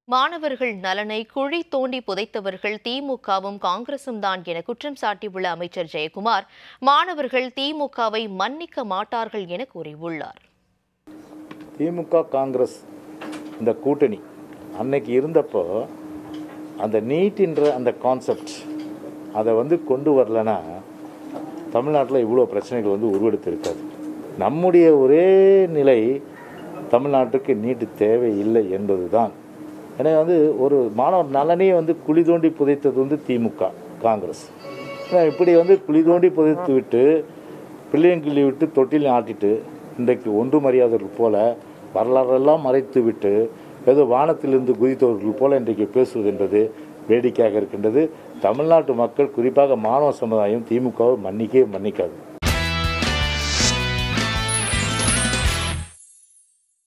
மாணவர்கள் நலனை குழி தோண்டி புதைத்தவர்கள் திமுகவும் காங்கிரசும் தான் என குற்றம் சாட்டியுள்ள அமைச்சர் ஜெயக்குமார் மாணவர்கள் திமுகவை மன்னிக்க மாட்டார்கள் என கூறியுள்ளார் திமுக காங்கிரஸ் இந்த கூட்டணி அன்னைக்கு இருந்தப்போ அந்த நீட்ன்ற அந்த கான்செப்ட் அதை வந்து கொண்டு வரலனா தமிழ்நாட்டில் இவ்வளோ பிரச்சனைகள் வந்து உருவெடுத்திருக்காது நம்முடைய ஒரே நிலை தமிழ்நாட்டுக்கு நீட்டு தேவையில்லை என்பது தான் எனவே வந்து ஒரு மாணவர் நலனே வந்து குழி தோண்டி புதைத்தது வந்து திமுக காங்கிரஸ் ஏன்னா இப்படி வந்து குழி தோண்டி புதைத்து விட்டு பிள்ளையங்கிள்ளி விட்டு தொட்டில் ஆட்டிட்டு இன்றைக்கு ஒன்று மரியாதவர்கள் போல வரலாறெல்லாம் மறைத்து விட்டு ஏதோ வானத்திலிருந்து குதித்தவர்கள் போல இன்றைக்கு பேசுவது என்பது வேடிக்கையாக இருக்கின்றது தமிழ்நாட்டு மக்கள் குறிப்பாக மாணவ சமுதாயம் திமுகவை மன்னிக்கவே மன்னிக்காது